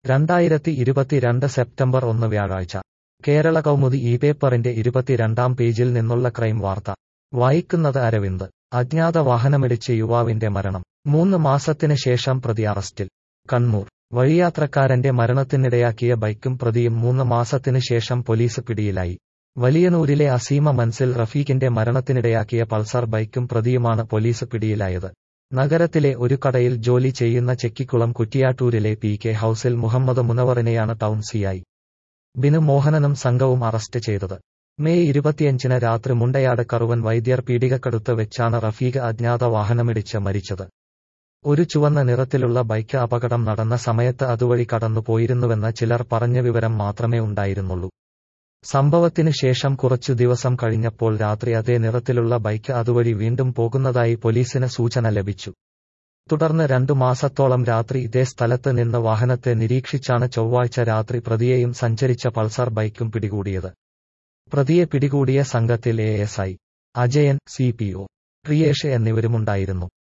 രണ്ടായിരത്തി ഇരുപത്തിരണ്ട് സെപ്റ്റംബർ ഒന്ന് വ്യാഴാഴ്ച കേരള കൗമുദി ഈ പേപ്പറിന്റെ ഇരുപത്തിരണ്ടാം പേജിൽ നിന്നുള്ള ക്രൈം വാർത്ത വായിക്കുന്നത് അരവിന്ദ് അജ്ഞാത വാഹനമിടിച്ച് യുവാവിന്റെ മരണം മൂന്ന് മാസത്തിന് ശേഷം പ്രതി അറസ്റ്റിൽ കണ്ണൂർ വഴിയാത്രക്കാരന്റെ മരണത്തിനിടയാക്കിയ ബൈക്കും പ്രതിയും മൂന്ന് മാസത്തിന് ശേഷം പോലീസ് പിടിയിലായി വലിയനൂരിലെ അസീമ മൻസിൽ റഫീഖിന്റെ മരണത്തിനിടയാക്കിയ പൾസർ ബൈക്കും പ്രതിയുമാണ് പോലീസ് പിടിയിലായത് നഗരത്തിലെ ഒരു കടയിൽ ജോലി ചെയ്യുന്ന ചെക്കിക്കുളം കുറ്റിയാട്ടൂരിലെ പി കെ ഹൌസിൽ മുഹമ്മദ് മുനവറിനെയാണ് ടൗൺ സിഐ ബിനു മോഹനനും സംഘവും അറസ്റ്റ് ചെയ്തത് മെയ് ഇരുപത്തിയഞ്ചിന് രാത്രി മുണ്ടയാട് കറുവൻ വൈദ്യർ പീടികക്കടുത്ത് വെച്ചാണ് റഫീഖ് അജ്ഞാത വാഹനമിടിച്ച് മരിച്ചത് ഒരു ചുവന്ന നിറത്തിലുള്ള ബൈക്ക് അപകടം നടന്ന സമയത്ത് അതുവഴി കടന്നു പോയിരുന്നുവെന്ന് ചിലർ പറഞ്ഞ വിവരം മാത്രമേ ഉണ്ടായിരുന്നുള്ളൂ സംഭവത്തിനു ശേഷം കുറച്ചു ദിവസം കഴിഞ്ഞപ്പോൾ രാത്രി അതേ നിറത്തിലുള്ള ബൈക്ക് അതുവഴി വീണ്ടും പോകുന്നതായി പോലീസിന് സൂചന ലഭിച്ചു തുടർന്ന് രണ്ടു മാസത്തോളം രാത്രി ഇതേ സ്ഥലത്ത് നിന്ന് വാഹനത്തെ നിരീക്ഷിച്ചാണ് ചൊവ്വാഴ്ച രാത്രി പ്രതിയെയും സഞ്ചരിച്ച പൾസർ ബൈക്കും പിടികൂടിയത് പ്രതിയെ പിടികൂടിയ സംഘത്തിൽ A S I Ajayan C P O Priyesh എന്നിവരുമുണ്ടായിരുന്നു